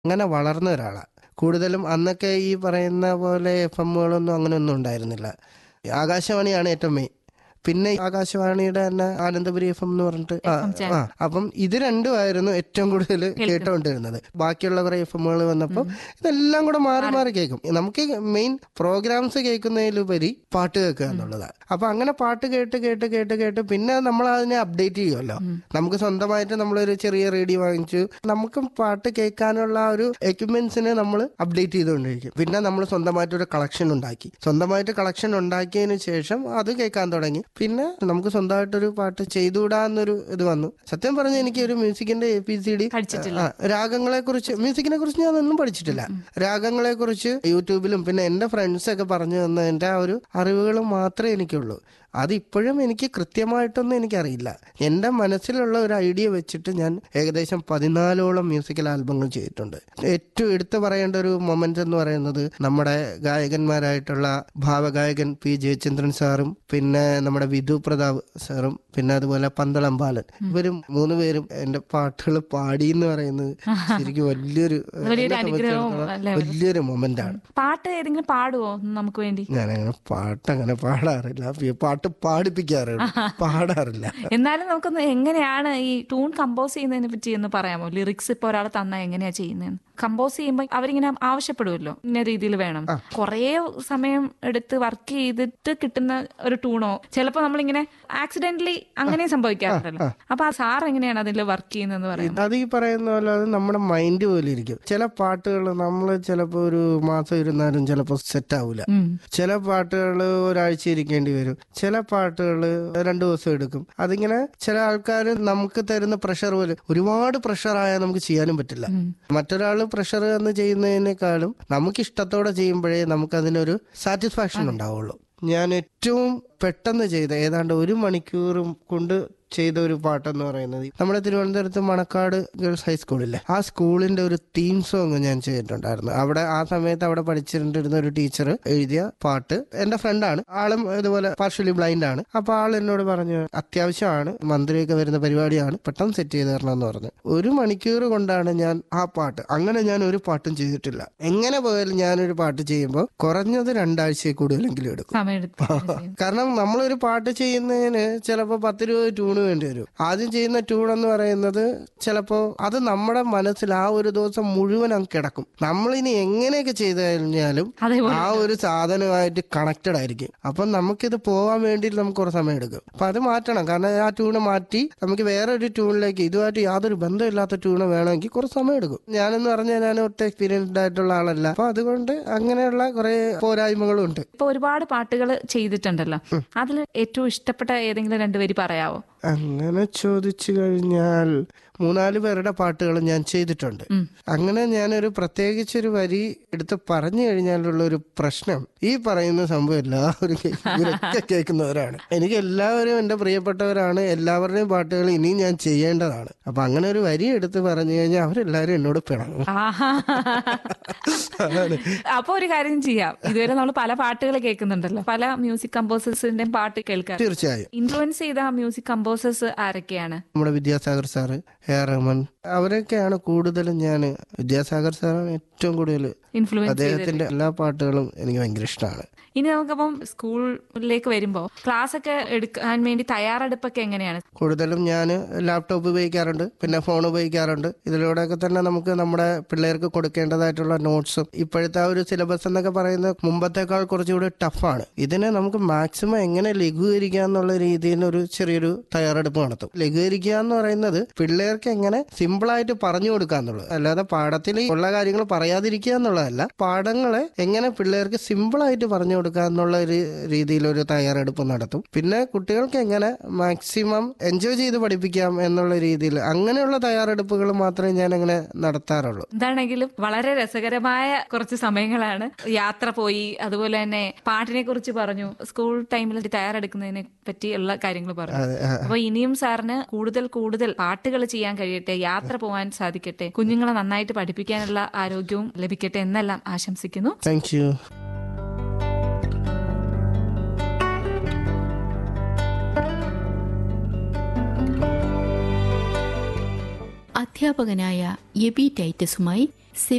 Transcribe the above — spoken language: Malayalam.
അങ്ങനെ വളർന്ന ഒരാളാണ് കൂടുതലും അന്നൊക്കെ ഈ പറയുന്ന പോലെ എഫ് എമ്മുകളൊന്നും അങ്ങനെ ഒന്നും ഉണ്ടായിരുന്നില്ല ആകാശവാണിയാണ് ഏറ്റവും മെയിൻ പിന്നെ ആകാശവാണിയുടെ തന്നെ ആനന്ദപുരി എഫ് എം എന്ന് പറഞ്ഞിട്ട് ആ, ആ അപ്പം ഇത് രണ്ടുമായിരുന്നു ഏറ്റവും കൂടുതൽ കേട്ടോണ്ടിരുന്നത് ബാക്കിയുള്ള കുറെ എഫ് എമ്മുകൾ വന്നപ്പോൾ ഇതെല്ലാം കൂടെ മാറി മാറി കേൾക്കും നമുക്ക് മെയിൻ പ്രോഗ്രാംസ് കേൾക്കുന്നതിലുപരി പാട്ട് കേൾക്കുക എന്നുള്ളതാണ് അപ്പൊ അങ്ങനെ പാട്ട് കേട്ട് കേട്ട് കേട്ട് കേട്ട് പിന്നെ നമ്മൾ അതിനെ അപ്ഡേറ്റ് ചെയ്യുമല്ലോ നമുക്ക് സ്വന്തമായിട്ട് നമ്മളൊരു ചെറിയ റേഡിയോ വാങ്ങിച്ചു നമുക്ക് പാട്ട് കേൾക്കാനുള്ള ആ ഒരു എക്യുപ്മെന്റ്സിനെ നമ്മൾ അപ്ഡേറ്റ് ചെയ്തുകൊണ്ടിരിക്കും പിന്നെ നമ്മൾ സ്വന്തമായിട്ട് ഒരു കളക്ഷൻ ഉണ്ടാക്കി സ്വന്തമായിട്ട് കളക്ഷൻ ഉണ്ടാക്കിയതിന് ശേഷം അത് കേൾക്കാൻ തുടങ്ങി പിന്നെ നമുക്ക് സ്വന്തമായിട്ടൊരു പാട്ട് ചെയ്തുകൂടാന്നൊരു ഇത് വന്നു സത്യം പറഞ്ഞ എനിക്ക് ഒരു മ്യൂസിക്കിന്റെ എ പി സി ഡി രാഗങ്ങളെ കുറിച്ച് മ്യൂസിക്കിനെ കുറിച്ച് ഞാൻ ഒന്നും പഠിച്ചിട്ടില്ല രാഗങ്ങളെ കുറിച്ച് യൂട്യൂബിലും പിന്നെ എന്റെ ഫ്രണ്ട്സ് ഒക്കെ പറഞ്ഞു തന്നതിന്റെ ആ ഒരു അറിവുകൾ മാത്രമേ എനിക്കുള്ളൂ അത് ഇപ്പോഴും എനിക്ക് കൃത്യമായിട്ടൊന്നും എനിക്കറിയില്ല എൻ്റെ മനസ്സിലുള്ള ഒരു ഐഡിയ വെച്ചിട്ട് ഞാൻ ഏകദേശം പതിനാലോളം മ്യൂസിക്കൽ ആൽബങ്ങൾ ചെയ്തിട്ടുണ്ട് ഏറ്റവും എടുത്തു പറയേണ്ട ഒരു മൊമെന്റ് എന്ന് പറയുന്നത് നമ്മുടെ ഗായകന്മാരായിട്ടുള്ള ഭാവഗായകൻ പി ജയചന്ദ്രൻ സാറും പിന്നെ നമ്മുടെ വിധു പ്രതാപ് സാറും പിന്നെ അതുപോലെ പന്തളം ബാലൻ ഇവരും മൂന്ന് പേരും എൻ്റെ പാട്ടുകൾ പാടി എന്ന് പറയുന്നത് ശരിക്കും വലിയൊരു വലിയൊരു എന്നെ അനുഗ്രഹവും സംബന്ധിച്ചിടത്തോളം അല്ലേ? വലിയൊരു മൊമെന്റ് ആണ് പാട്ട് ഏതെങ്കിലും പാടുവോ നമുക്ക് വേണ്ടി ഞാനങ്ങനെ പാട്ട് അങ്ങനെ പാടാറില്ല പി- പാട്ട് പാടിപ്പിക്കാറുള്ളൂ പാടാറില്ല എന്നാലും നമുക്കൊന്ന് എങ്ങനെയാണ് ഈ ട്യൂൺ കമ്പോസ് ചെയ്യുന്നതിനെ പറ്റി ഒന്ന് പറയാമോ ലിറിക്സ് ഇപ്പൊ ഒരാൾ തന്നാൽ എങ്ങനെയാ ചെയ്യുന്നതെന്ന് കമ്പോസ് ചെയ്യുമ്പോൾ അവരിങ്ങനെ ആവശ്യപ്പെടുമല്ലോ ഇന്ന രീതിയിൽ വേണം കുറേ സമയം എടുത്ത് വർക്ക് ചെയ്തിട്ട് കിട്ടുന്ന ഒരു ട്യൂണോ ചിലപ്പോൾ നമ്മളിങ്ങനെ ആക്സിഡന്റലി അങ്ങനെ സംഭവിക്കാറുണ്ടല്ലോ അപ്പൊ ആ സാർ എങ്ങനെയാണ് അതിൽ വർക്ക് ചെയ്യുന്നതെന്ന് പറയാം അത് ഈ പറയുന്ന പോലെ അത് നമ്മുടെ മൈൻഡ് പോലെ ഇരിക്കും ചില പാട്ടുകൾ നമ്മൾ ചിലപ്പോൾ ഒരു മാസം ഇരുന്നാലും ചിലപ്പോൾ സെറ്റ് ആവൂല ചില പാട്ടുകൾ ഒരാഴ്ച ഇരിക്കേണ്ടി വരും ചില പാട്ടുകൾ രണ്ടു ദിവസം എടുക്കും അതിങ്ങനെ ചില ആൾക്കാർ നമുക്ക് തരുന്ന പ്രഷർ പോലെ ഒരുപാട് പ്രഷർ ആയാൽ നമുക്ക് ചെയ്യാനും പറ്റില്ല മറ്റൊരാൾ പ്രഷർ എന്ന് ചെയ്യുന്നതിനേക്കാളും നമുക്ക് ഇഷ്ടത്തോടെ ചെയ്യുമ്പോഴേ നമുക്ക് അതിനൊരു സാറ്റിസ്ഫാക്ഷൻ ഉണ്ടാവുള്ളൂ ഞാൻ ഏറ്റവും പെട്ടെന്ന് ചെയ്ത ഏതാണ്ട് ഒരു മണിക്കൂറും കൊണ്ട് ചെയ്ത ഒരു പാട്ടെന്ന് പറയുന്നത് നമ്മുടെ തിരുവനന്തപുരത്ത് മണക്കാട് ഗേൾസ് ഹൈസ്കൂളില്ലേ ആ സ്കൂളിന്റെ ഒരു തീം സോങ് ഞാൻ ചെയ്തിട്ടുണ്ടായിരുന്നു അവിടെ ആ സമയത്ത് അവിടെ പഠിച്ചിട്ടുണ്ടിരുന്ന ഒരു ടീച്ചർ എഴുതിയ പാട്ട് എന്റെ ഫ്രണ്ടാണ് ആളും ഇതുപോലെ പാർഷ്യലി ബ്ലൈൻഡ് ആണ് അപ്പൊ ആൾ എന്നോട് പറഞ്ഞു അത്യാവശ്യമാണ് മന്ത്രിയൊക്കെ വരുന്ന പരിപാടിയാണ് പെട്ടെന്ന് സെറ്റ് ചെയ്ത് തരണം എന്ന് പറഞ്ഞു ഒരു മണിക്കൂർ കൊണ്ടാണ് ഞാൻ ആ പാട്ട് അങ്ങനെ ഞാൻ ഒരു പാട്ടും ചെയ്തിട്ടില്ല എങ്ങനെ പോയാലും ഞാനൊരു പാട്ട് ചെയ്യുമ്പോൾ കുറഞ്ഞത് രണ്ടാഴ്ചയിൽ കൂടുതലെങ്കിലും എടുക്കും സമയമെടുത്ത് കാരണം നമ്മളൊരു പാട്ട് ചെയ്യുന്നതിന് ചിലപ്പോൾ പത്തിരുപത് ട്യൂണ് വേണ്ടി വരും ആദ്യം ചെയ്യുന്ന ട്യൂൺ എന്ന് പറയുന്നത് ചിലപ്പോൾ അത് നമ്മുടെ മനസ്സിൽ ആ ഒരു ദിവസം മുഴുവൻ അങ്ങ് കിടക്കും നമ്മളിനി എങ്ങനെയൊക്കെ ചെയ്തു കഴിഞ്ഞാലും അതേപോലെ ആ ഒരു സാധനമായിട്ട് കണക്റ്റഡ് ആയിരിക്കും അപ്പം നമുക്കിത് പോകാൻ വേണ്ടി നമുക്ക് കുറച്ച് സമയം എടുക്കും അപ്പൊ അത് മാറ്റണം കാരണം ആ ട്യൂണ് മാറ്റി നമുക്ക് വേറെ ഒരു ട്യൂണിലേക്ക് ഇതുമായിട്ട് യാതൊരു ബന്ധമില്ലാത്ത ട്യൂണ് വേണമെങ്കിൽ കുറച്ച് സമയം എടുക്കും ഞാനെന്ന് പറഞ്ഞാൽ ഞാൻ ഒട്ടും എക്സ്പീരിയൻസ്ഡ് ആയിട്ടുള്ള ആളല്ല അപ്പൊ അതുകൊണ്ട് അങ്ങനെയുള്ള കുറെ പോരായ്മകളും ഉണ്ട് ഇപ്പൊ ഒരുപാട് പാട്ടുകൾ ചെയ്തിട്ടുണ്ടല്ലോ അതിൽ ഏറ്റവും ഇഷ്ടപ്പെട്ട ഏതെങ്കിലും രണ്ടുപേര് പറയാവോ അങ്ങനെ ചോദിച്ചു കഴിഞ്ഞാൽ മൂന്നാല് പേരുടെ പാട്ടുകൾ ഞാൻ ചെയ്തിട്ടുണ്ട് അങ്ങനെ ഞാനൊരു പ്രത്യേകിച്ചൊരു വരി എടുത്ത് പറഞ്ഞു കഴിഞ്ഞാലുള്ള ഒരു പ്രശ്നം ഈ പറയുന്ന സംഭവം എല്ലാവരും കേൾക്കും. ഇവരൊക്കെ കേൾക്കുന്നവരാണ് എനിക്ക് എല്ലാവരും എൻ്റെ പ്രിയപ്പെട്ടവരാണ് എല്ലാവരുടെയും പാട്ടുകൾ ഇനിയും ഞാൻ ചെയ്യേണ്ടതാണ് അപ്പൊ അങ്ങനെ ഒരു വരി എടുത്ത് പറഞ്ഞു കഴിഞ്ഞാൽ അവരെല്ലാവരും എന്നോട് പിണങ്ങും ആഹാ. അപ്പൊ ഒരു കാര്യം ചെയ്യാം ഇതുവരെ നമ്മൾ പല പാട്ടുകൾ കേൾക്കുന്നുണ്ടല്ലോ പല മ്യൂസിക് കമ്പോസേഴ്സിന്റെയും പാട്ട് കേൾക്കാം തീർച്ചയായും ഇൻഫ്ലുവൻസ് ചെയ്ത മ്യൂസിക് കമ്പോസേഴ്സ് ആരൊക്കെയാണ് നമ്മുടെ Vidyasagar sir A R Rahman അവരൊക്കെയാണ് കൂടുതലും ഞാൻ വിദ്യാസാഗർ സാറാണ് ഏറ്റവും കൂടുതൽ ഇൻഫ്ലുവൻസ് അദ്ദേഹത്തിന്റെ എല്ലാ പാട്ടുകളും എനിക്ക് ഭയങ്കര ഇഷ്ടമാണ് ഇനി നമുക്കപ്പം സ്കൂളിലേക്ക് വരുമ്പോ ക്ലാസ് ഒക്കെ എടുക്കാൻ വേണ്ടി തയ്യാറെടുപ്പൊക്കെ എങ്ങനെയാണ് കൂടുതലും ഞാൻ ലാപ്ടോപ്പ് ഉപയോഗിക്കാറുണ്ട് പിന്നെ ഫോൺ ഉപയോഗിക്കാറുണ്ട് ഇതിലൂടെയൊക്കെ തന്നെ നമുക്ക് നമ്മുടെ പിള്ളേർക്ക് കൊടുക്കേണ്ടതായിട്ടുള്ള നോട്ട്സും ഇപ്പോഴത്തെ ആ ഒരു സിലബസ് എന്നൊക്കെ പറയുന്നത് മുമ്പത്തേക്കാൾ കുറച്ചുകൂടി ടഫാണ് ഇതിനെ നമുക്ക് മാക്സിമം എങ്ങനെ ലഘൂകരിക്കുക എന്നുള്ള രീതിയിൽ ഒരു ചെറിയൊരു തയ്യാറെടുപ്പ് നടത്തും ലഘൂകരിക്കുക എന്ന് പറയുന്നത് പിള്ളേർക്ക് എങ്ങനെ സിമ്പിളായിട്ട് പറഞ്ഞു കൊടുക്കുക എന്നുള്ളത് അല്ലാതെ പാഠത്തിൽ ഉള്ള കാര്യങ്ങൾ പറയാതിരിക്കുക എന്നുള്ളതല്ല പാഠങ്ങളെ എങ്ങനെ പിള്ളേർക്ക് സിമ്പിളായിട്ട് പറഞ്ഞു കൊടുക്കുക എന്നുള്ള ഒരു രീതിയിൽ ഒരു തയ്യാറെടുപ്പ് നടത്തും പിന്നെ കുട്ടികൾക്ക് എങ്ങനെ മാക്സിമം എൻജോയ് ചെയ്ത് പഠിപ്പിക്കാം എന്നുള്ള രീതിയിൽ അങ്ങനെയുള്ള തയ്യാറെടുപ്പുകൾ മാത്രമേ ഞാൻ അങ്ങനെ നടത്താറുള്ളൂ എന്താണെങ്കിലും വളരെ രസകരമായ കുറച്ച് സമയങ്ങളാണ് യാത്ര പോയി അതുപോലെ തന്നെ പാട്ടിനെ കുറിച്ച് പറഞ്ഞു സ്കൂൾ ടൈമിൽ തയ്യാറെടുക്കുന്നതിനെ പറ്റിയുള്ള കാര്യങ്ങൾ പറഞ്ഞു അതെ, ആ. അപ്പൊ ഇനിയും സാറിന് കൂടുതൽ കൂടുതൽ പാട്ടുകൾ ചെയ്യാൻ കഴിയട്ടെ യാത്ര പോകാൻ സാധിക്കട്ടെ കുഞ്ഞുങ്ങളെ നന്നായിട്ട് പഠിപ്പിക്കാനുള്ള ആരോഗ്യവും ലഭിക്കട്ടെ എന്നെല്ലാം ആശംസിക്കുന്നു താങ്ക് യു അധ്യാപകനായ എബി ടൈറ്റസുമായി